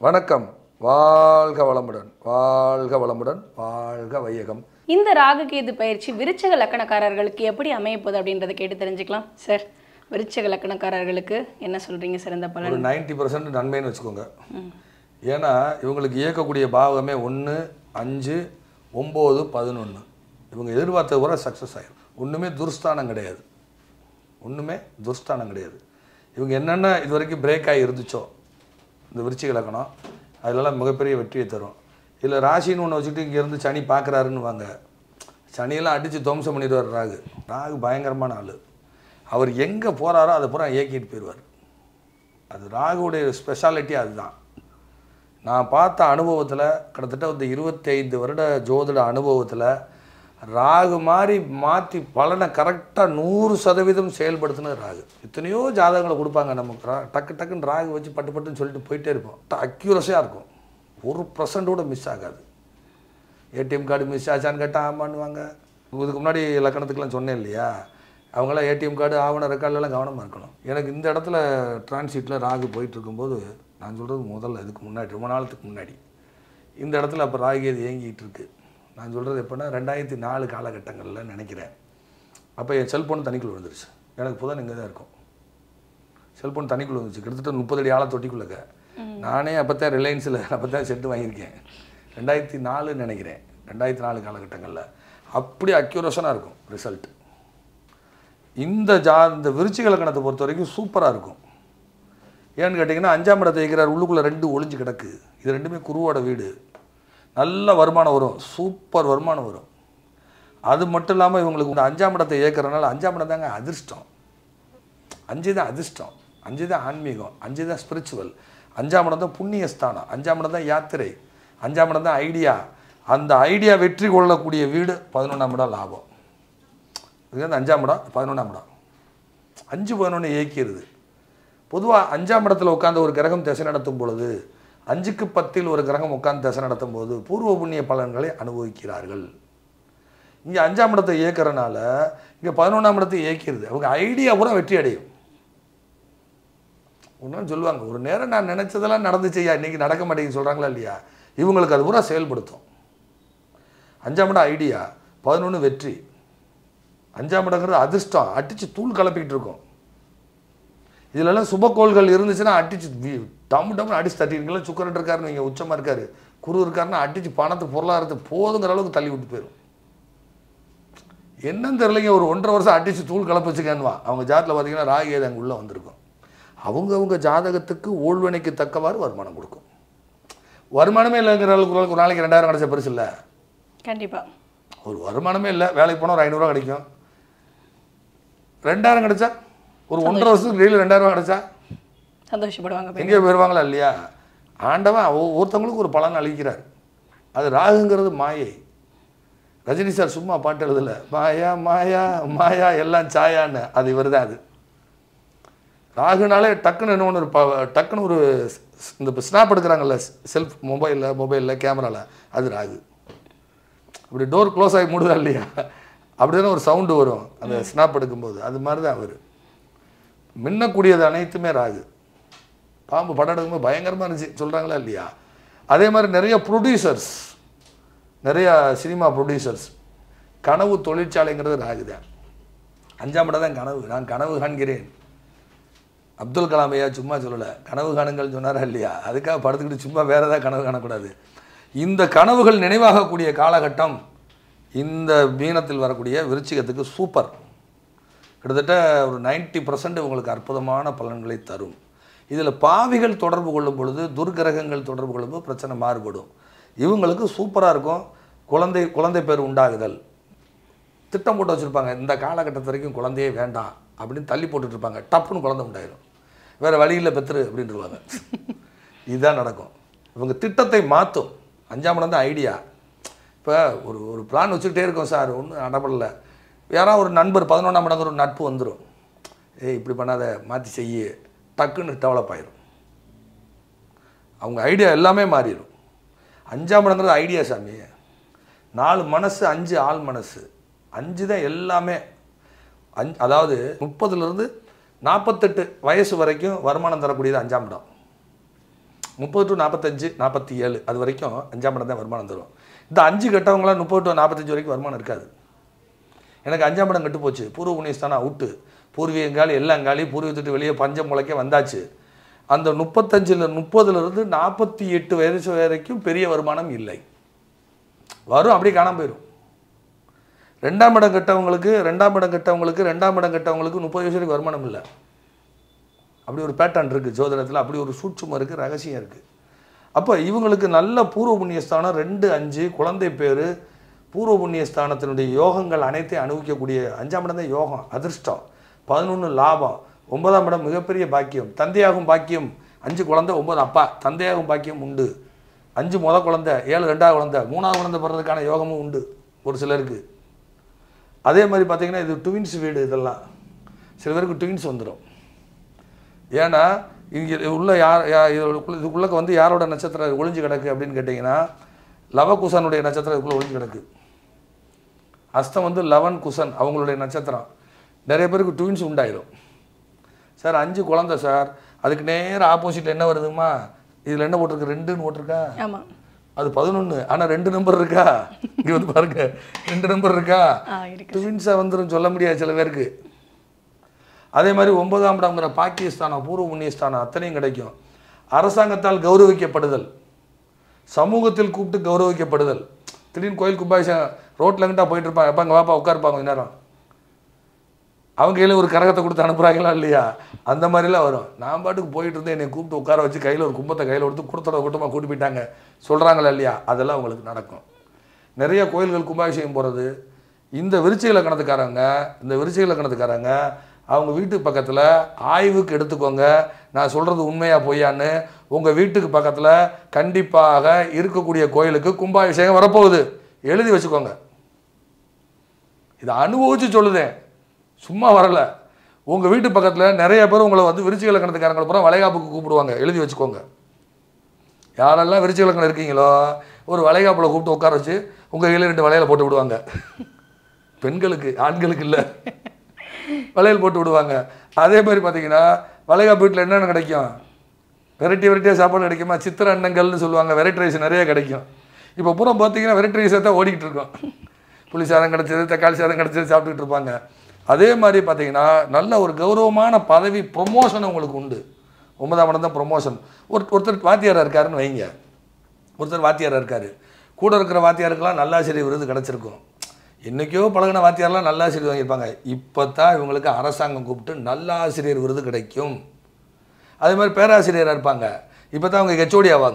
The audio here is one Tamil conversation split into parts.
வணக்கம் வாழ்க வளமுடன் வாழ்க வளமுடன் வாழ்க வையகம் இந்த ராகுகேது பயிற்சி விருச்சக லக்கணக்காரர்களுக்கு எப்படி அமையப்போகுது அப்படின்றத கேட்டு தெரிஞ்சுக்கலாம் சார் விருச்சக லக்கணக்காரர்களுக்கு என்ன சொல்றீங்க சிறந்த ஒரு பலன் நைன்டி பர்சன்ட் நன்மைன்னு வச்சுக்கோங்க ஏன்னா இவங்களுக்கு இயக்கக்கூடிய பாவமே ஒன்று அஞ்சு ஒம்பது பதினொன்று இவங்க எதிர்பார்த்தது கூட சக்ஸஸ் ஆயிடும் ஒன்றுமே துர்ஸ்தானம் கிடையாது ஒன்றுமே துர்ஸ்தானம் கிடையாது இவங்க என்னென்ன இது வரைக்கும் பிரேக் ஆகி இருந்துச்சோ இந்த விருச்சிக லக்கணம் அதிலெல்லாம் மிகப்பெரிய வெற்றியை தரும் இல்லை ராசின்னு ஒன்று வச்சுக்கிட்டு இங்கேருந்து சனி பார்க்குறாருன்னு வாங்க சனியெல்லாம் அடித்து துவம்சம் பண்ணிடுவார் ராகு ராகு பயங்கரமான ஆள் அவர் எங்கே போகிறாரோ அதை பூரா இயக்கிட்டு போயிடுவார் அது ராகுடைய ஸ்பெஷாலிட்டி அதுதான் நான் பார்த்த அனுபவத்தில் கிட்டத்தட்ட வந்து இருபத்தைந்து வருட ஜோதிட அனுபவத்தில் ராகு மாதிரி மாற்றி பலனை கரெக்டாக நூறு சதவீதம் செயல்படுத்தினது ராகு எத்தனையோ ஜாதகங்களை கொடுப்பாங்க நமக்கு ரா- டக்கு டக்குன்னு ராகு வச்சு பட்டு பட்டுன்னு சொல்லிட்டு போயிட்டே இருப்போம் அக்யூரஸாக இருக்கும் ஒரு பர்சன்ட் கூட மிஸ் ஆகாது ஏடிஎம் கார்டு மிஸ் ஆச்சான்னு கேட்டால் ஆமான்னுவாங்க இதுக்கு முன்னாடி லக்கணத்துக்குலாம் சொன்னேன் இல்லையா அவங்களாம் ஏடிஎம் கார்டு ஆவண ரெக்கார்ட்லாம் கவனமாக இருக்கணும் எனக்கு இந்த இடத்துல டிரான்சிட்டில் ராகு போயிட்டு இருக்கும்போது நான் சொல்கிறது முதல்ல இதுக்கு முன்னாடி ரொம்ப நாளத்துக்கு முன்னாடி இந்த இடத்துல அப்போ ராகு இது இயங்கிட்டு இருக்கு நான் சொல்கிறது எப்போனா ரெண்டாயிரத்தி நாலு காலகட்டங்களில் நினைக்கிறேன் அப்போ என் செல்ஃபோன் தண்ணிக்குள்ள விழுந்துருச்சு எனக்கு புதன் இங்கே தான் இருக்கும் செல்ஃபோன் தண்ணிக்குள்ள வந்துச்சு கிட்டத்தட்ட முப்பது அடி ஆழ தொட்டிக்குள்ளக்க நானே அப்போ தான் ரிலையன்ஸில் அப்போ தான் செட்டு வாங்கியிருக்கேன் ரெண்டாயிரத்தி நாலுன்னு நினைக்கிறேன் ரெண்டாயிரத்தி நாலு காலகட்டங்களில் அப்படி அக்யூரேஷனாக இருக்கும் ரிசல்ட் இந்த ஜா இந்த விருச்சிக லக்கணத்தை பொறுத்த வரைக்கும் சூப்பராக இருக்கும் ஏன்னு கேட்டிங்கன்னா அஞ்சாம் இடத்தை வைக்கிறார் உள்ளுக்குள்ளே ரெண்டு ஒளிஞ்சு கிடக்கு இது ரெண்டுமே குருவோட வீடு நல்ல வருமானம் வரும் சூப்பர் வருமானம் வரும் அது மட்டும் இல்லாமல் இவங்களுக்கு இந்த அஞ்சாம் இடத்தை இயக்கிறனால அஞ்சாம் இடம் தாங்க அதிர்ஷ்டம் அஞ்சு தான் அதிர்ஷ்டம் அஞ்சு தான் ஆன்மீகம் அஞ்சு தான் ஸ்பிரிச்சுவல் அஞ்சாம் இடம் தான் புண்ணிய ஸ்தானம் அஞ்சாம் இடம் தான் யாத்திரை அஞ்சாம் இடம் தான் ஐடியா அந்த ஐடியா வெற்றி கொள்ளக்கூடிய வீடு பதினொன்றாம் இடம் லாபம் இது வந்து அஞ்சாம் இடம் பதினொன்றாம் இடம் அஞ்சு பதினொன்று இயக்கிறது பொதுவாக அஞ்சாம் இடத்துல உட்கார்ந்து ஒரு கிரகம் திசை நடத்தும் பொழுது அஞ்சுக்கு பத்தில் ஒரு கிரகம் உட்கார்ந்து திசை நடத்தும் போது பூர்வ புண்ணிய பலன்களை அனுபவிக்கிறார்கள் இங்கே அஞ்சாம் இடத்தை இயக்கிறனால இங்கே பதினொன்றாம் இடத்தை இயக்கிறது அவங்க ஐடியா பூரா வெற்றி அடையும் ஒன்றும் சொல்லுவாங்க ஒரு நேரம் நான் நினச்சதெல்லாம் நடந்துச்சையா இன்றைக்கி நடக்க மாட்டேங்குது சொல்கிறாங்களா இல்லையா இவங்களுக்கு அது பூரா செயல்படுத்தும் அஞ்சாம் இடம் ஐடியா பதினொன்று வெற்றி அஞ்சாம் இடங்கிறது அதிர்ஷ்டம் அடித்து தூள் கலப்பிக்கிட்டு இருக்கும் இதுலலாம் சுபக்கோள்கள் இருந்துச்சுன்னா அடிச்சு வி- டம் டம்னு அடிச்சு தட்டிருக்கீங்களா சுக்கரன் இருக்காருன்னு நீங்கள் உச்சமாக இருக்காரு குரு இருக்காருன்னா அடிச்சு பணத்தை பொருளாதாரத்தை போதுங்கிற அளவுக்கு தள்ளி விட்டு போயிடும் என்னன்னு தெரியலைங்க ஒரு ஒன்றரை வருஷம் அடிச்சு தூள் கலப்பு வச்சுக்கன்னுவா அவங்க ஜாதத்தில் பார்த்தீங்கன்னா ராகு ஏது அங்கே உள்ளே வந்திருக்கும் அவங்கவங்க ஜாதகத்துக்கு ஓழ்வினைக்கு தக்கவாறு வருமானம் கொடுக்கும் வருமானமே இல்லைங்கிற அளவுக்கு ஒரு நாளைக்கு ரெண்டாயிரம் கிடைச்ச பெருசு இல்லை கண்டிப்பா ஒரு வருமானமே இல்லை வேலைக்கு போனால் ஒரு ஐநூறுரூவா கிடைக்கும் ரெண்டாயிரம் கிடைச்சா ஒரு ஒன்றரை வருஷத்துக்கு டெய்லி ரெண்டாயிரம் ரூபா கிடைச்சா சந்தோஷப்படுவாங்க பெண். எங்கேயோ போயிடுவாங்களா இல்லையா ஆண்டவன் ஒ- ஒருத்தவங்களுக்கு ஒரு பலன் அளிக்கிறார் அது ராகுங்கிறது மாயை ரஜினி சார் சும்மா பாட்டு எழுதல மாயா மாயா மாயா எல்லாம் சாயான்னு அது இவர் தான் அது ராகுனாலே டக்குன்னு என்ன ஒன்று ஒரு ப- டக்குன்னு ஒரு ஸ்- ஸ்- இந்த ஸ்னாப் எடுக்கிறாங்கல்ல செல்ஃப் மொபைலில் மொபைலில் கேமராவில் அது ராகு இப்படி டோர் க்ளோஸ் ஆகி மூடுதா இல்லையா அப்படிதானே ஒரு சவுண்டு வரும் அந்த ஸ்னாப் எடுக்கும்போது அது மாதிரி தான் அவர் மின்னக்கூடியது அனைத்துமே ராகு பாம்பு படம் எடுக்கும்போது பயங்கரமாக இருந்துச்சு சொல்கிறாங்களா இல்லையா அதே மாதிரி நிறைய ப்ரொடியூசர்ஸ் நிறைய சினிமா ப்ரொடியூசர்ஸ் கனவு தொழிற்சாலைங்கிறது ராகு தான் அஞ்சாம் இடம் தான் கனவு நான் கனவு காண்கிறேன் அப்துல் கலாம் ஐயா சும்மா சொல்லலை கனவு காணுங்கள் சொன்னாரா இல்லையா அதுக்காக படுத்துக்கிட்டு சும்மா வேற ஏதாவது கனவு காணக்கூடாது இந்த கனவுகள் நினைவாகக்கூடிய காலகட்டம் இந்த மீனத்தில் வரக்கூடிய விருச்சிகத்துக்கு சூப்பர் கிட்டத்தட்ட ஒரு 90% உங்களுக்கு அற்புதமான பலன்களை தரும் இதில் பாவிகள் தொடர்பு கொள்ளும் பொழுது துர்கிரகங்கள் தொடர்பு கொள்ளும்போது பிரச்சனை மாறுபடும் இவங்களுக்கு சூப்பராக இருக்கும் குழந்தை குழந்தை பேர் உண்டாகுதல் திட்டம் போட்டு வச்சுருப்பாங்க இந்த காலகட்டத்து வரைக்கும் குழந்தையே வேண்டாம் அப்படின்னு தள்ளி போட்டுட்டு இருப்பாங்க டப்புன்னு குழந்தை உண்டாயிரும் வேறு வழியில் பெத்துரு அப்படின்ட்டுருவாங்க இதுதான் நடக்கும் இவங்க திட்டத்தை மாற்றும் அஞ்சாம் இடம் தான் ஐடியா இப்போ ஒரு ஒரு பிளான் வச்சுக்கிட்டே இருக்கோம் சார் ஒன்றும் அடப்படல யாராவது ஒரு நண்பர் பதினொன்றாம் இடங்கிற ஒரு நட்பு வந்துடும் ஏய் இப்படி பண்ணாத மாற்றி செய்ய டக்குன்னு டெவலப் ஆயிரும் அவங்க ஐடியா எல்லாமே மாறிடும் அஞ்சாம் இடங்கிறது ஐடியா சாமி நாலு மனசு அஞ்சு ஆள் மனசு அஞ்சு தான் எல்லாமே அஞ் அதாவது முப்பதுலேருந்து நாற்பத்தெட்டு வயசு வரைக்கும் வருமானம் தரக்கூடியது அஞ்சாம் இடம் முப்பது டு நாற்பத்தஞ்சு நாற்பத்தி ஏழு அது வரைக்கும் அஞ்சாம் இடம் தான் வருமானம் தரும் இந்த அஞ்சு கட்டவங்களாம் முப்பது டு நாற்பத்தஞ்சு வரைக்கும் வருமானம் இருக்காது எனக்கு அஞ்சாம் இடம் கெட்டு போச்சு பூர்வ புண்ணியஸ்தானம் அவுட்டு பூர்வீகங்காலி எல்லாங்காலி பூர்வீகத்துட்டு வெளியே பஞ்சம் முளைக்க வந்தாச்சு அந்த முப்பத்தஞ்சில் முப்பதுலேருந்து நாற்பத்தி எட்டு வயசு வரைக்கும் பெரிய வருமானம் இல்லை வரும் அப்படியே காணாம போயிடும் ரெண்டாம் இடம் கட்டவங்களுக்கு ரெண்டாம் இடம் கட்டவங்களுக்கு ரெண்டாம் இடம் கட்டவங்களுக்கு முப்பது வயசு வரைக்கும் வருமானம் இல்லை அப்படி ஒரு பேட்டர்ன் இருக்குது ஜோதிடத்தில் அப்படி ஒரு சூட்சுமம் இருக்குது ரகசியம் இருக்குது அப்போ இவங்களுக்கு நல்ல பூர்வ புண்ணியஸ்தானம் ரெண்டு அஞ்சு குழந்தை பேர் பூர்வ புண்ணியஸ்தானத்தினுடைய யோகங்கள் அனைத்தையும் அனுபவிக்கக்கூடிய அஞ்சாம் இடம் தான் யோகம் அதிர்ஷ்டம் பதினொன்று லாபம் ஒன்பதாம் இடம் மிகப்பெரிய பாக்கியம் தந்தையாகும் பாக்கியம் அஞ்சு குழந்தை ஒன்பது அப்பா தந்தையாகும் பாக்கியம் உண்டு அஞ்சு முத குழந்தை ஏழு ரெண்டாவது குழந்தை மூணாவது குழந்தை பிறந்ததுக்கான யோகமும் உண்டு ஒரு சிலருக்கு அதே மாதிரி பார்த்தீங்கன்னா இது ட்வின்ஸ் வீடு இதெல்லாம் சில பேருக்கு ட்வின்ஸ் வந்துடும் ஏன்னா இங்கே உள்ள யார் யா- இதுக்குள்ள இதுக்குள்ள வந்து யாரோட நட்சத்திரம் ஒளிஞ்சு கிடக்கு அப்படின்னு கேட்டிங்கன்னா லவகுசனுடைய நட்சத்திரம் இதுக்குள்ள ஒளிஞ்சு கிடக்கு அஸ்தம் வந்து லவன் குசன் அவங்களுடைய நட்சத்திரம் நிறைய பேருக்கு ட்வின்ஸ் உண்டாயிரும் சார் அஞ்சு குழந்தை சார் அதுக்கு நேரா ஆப்போசிட் என்ன வருதுமா இதில் என்ன போட்டிருக்கு ரெண்டுன்னு போட்டிருக்கா ஆமாம் அது பதினொன்று ஆனால் ரெண்டு நம்பர் இருக்கா இங்கே வந்து பாருங்க ரெண்டு நம்பர் இருக்கா ஆ இருக்கு ட்வின்ஸாக வந்துடும் சொல்ல முடியாது சில பேருக்கு அதே மாதிரி ஒன்பதாம் இடம்ங்கிற பாக்கியஸ்தானம் பூர்வ புண்ணியஸ்தானம் அத்தனையும் கிடைக்கும் அரசாங்கத்தால் கௌரவிக்கப்படுதல் சமூகத்தில் கூப்பிட்டு கௌரவிக்கப்படுதல் திடீர்னு கோயில் கும்பாபிஷேகம் ரோட்டில் எங்கிட்டா போயிட்டு இருப்பாங்க எப்போ அங்கே வாப்பா உட்காருப்பாங்க கொஞ்ச நேரம் அவங்க கையில் ஒரு கரகத்தை கொடுத்து அனுப்புகிறாங்களா இல்லையா அந்த மாதிரிலாம் வரும் நான் பாட்டுக்கு போயிட்டு இருந்தேன் என்னை கூப்பிட்டு உட்கார வச்சு கையில் ஒரு கும்பத்தை கையில் கொடுத்து கொடுத்துட கூட்டமாக கூட்டி போயிட்டாங்க சொல்கிறாங்களா இல்லையா அதெல்லாம் உங்களுக்கு நடக்கும் நிறைய கோயில்கள் கும்பாபிஷேகம் போகிறது இந்த விருச்சிக இலக்கணத்துக்காரங்க இந்த விருச்சிக இலக்கணத்துக்காரங்க அவங்க வீட்டு பக்கத்தில் ஆய்வுக்கு எடுத்துக்கோங்க நான் சொல்கிறது உண்மையா பொய்யான்னு உங்கள் வீட்டுக்கு பக்கத்தில் கண்டிப்பாக இருக்கக்கூடிய கோயிலுக்கு கும்பாபிஷேகம் வரப்போகுது எழுதி வச்சுக்கோங்க இதை அனுபவிச்சு சொல்லுதேன் சும்மா வரல உங்கள் வீட்டு பக்கத்தில் நிறைய பேர் உங்களை வந்து விருச்சிக இலக்கணத்துக்காரங்களை பூரா வளைகாப்புக்கு கூப்பிடுவாங்க எழுதி வச்சுக்கோங்க யாரெல்லாம் விருச்சிக இலக்கணம் இருக்கீங்களோ ஒரு வளைகாப்பில் கூப்பிட்டு உட்கார வச்சு உங்கள் கையில் ரெண்டு வளையல போட்டு விடுவாங்க பெண்களுக்கு ஆண்களுக்கு இல்லை வளையல் போட்டு விடுவாங்க அதே மாதிரி பார்த்தீங்கன்னா வளைகாப்பு வீட்டில் என்னென்ன கிடைக்கும் வெரைட்டி வெரைட்டியாக சாப்பாடு கிடைக்குமா சித்திர அன்னங்கள்னு சொல்லுவாங்க வெரைட்டி ரைஸ் நிறைய கிடைக்கும் இப்போ பூரா பார்த்தீங்கன்னா வெரைட்டி ரைஸாக தான் ஓடிக்கிட்டு இருக்கோம் புளி சாதம் கிடச்சது தக்காளி சாதம் கிடச்சது சாப்பிட்டுக்கிட்டு இருப்பாங்க அதே மாதிரி பார்த்தீங்கன்னா நல்ல ஒரு கௌரவமான பதவி ப்ரொமோஷன் உங்களுக்கு உண்டு ஒன்பதாம் இடம் தான் ப்ரொமோஷன் ஒரு ஒருத்தர் வாத்தியாராக இருக்காருன்னு வைங்க ஒருத்தர் வாத்தியாராக இருக்காரு கூட இருக்கிற வாத்தியாருக்கெல்லாம் நல்லாசிரியர் விருது கிடச்சிருக்கும் என்றைக்கோ பழகின வாத்தியாரெலாம் நல்லாசிரியர் வாங்கியிருப்பாங்க இப்போ தான் இவங்களுக்கு அரசாங்கம் கூப்பிட்டு நல்லாசிரியர் விருது கிடைக்கும் அதே மாதிரி பேராசிரியராக இருப்பாங்க இப்போ தான் அவங்க ஹெச்ஓடி ஆவாங்க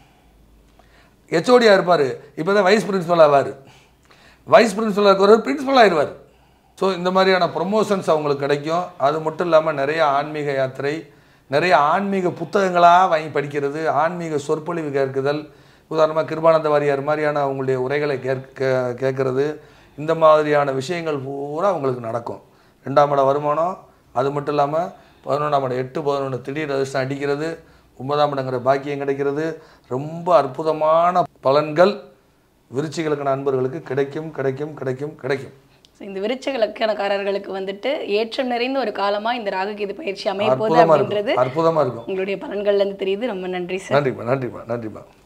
ஹெச்ஓடியாக இருப்பார் இப்போ தான் வைஸ் பிரின்சிபல் ஆவார் வைஸ் பிரின்சிபலாக இருக்கிறவர் பிரின்சிபல் ஆயிடுவார் ஸோ இந்த மாதிரியான ப்ரொமோஷன்ஸ் அவங்களுக்கு கிடைக்கும் அது மட்டும் இல்லாமல் நிறைய ஆன்மீக யாத்திரை நிறைய ஆன்மீக புத்தகங்களாக வாங்கி படிக்கிறது ஆன்மீக சொற்பொழிவு கேட்குதல் உதாரணமாக கிருபானந்த வாரியார் மாதிரியான அவங்களுடைய உரைகளை கேட்க கேட்கறது இந்த மாதிரியான விஷயங்கள் பூரா அவங்களுக்கு நடக்கும் ரெண்டாம் இட வருமானம் அது மட்டும் இல்லாமல் பதினொன்றாம் இடம் எட்டு பதினொன்று திடீர் அதிர்ஷ்டம் அடிக்கிறது ஒன்பதாம் இடங்கிற பாக்கியம் கிடைக்கிறது ரொம்ப அற்புதமான பலன்கள் விருச்சிகளுக்கு நண்பர்களுக்கு கிடைக்கும் கிடைக்கும் கிடைக்கும் கிடைக்கும் So, இந்த விருச்சக லக்கணக்காரர்களுக்கு வந்துட்டு ஏற்றம் நிறைந்த ஒரு காலமா இந்த ராகுகேது பயிற்சி அமைய போகுது அற்புதமாக அப்படின்றது இருக்கும் அற்புதமாக இருக்கும் உங்களுடைய பலன்கள்ல இருந்து தெரியுது ரொம்ப நன்றி சார் நன்றிப்பா நன்றிப்பா நன்றிப்பா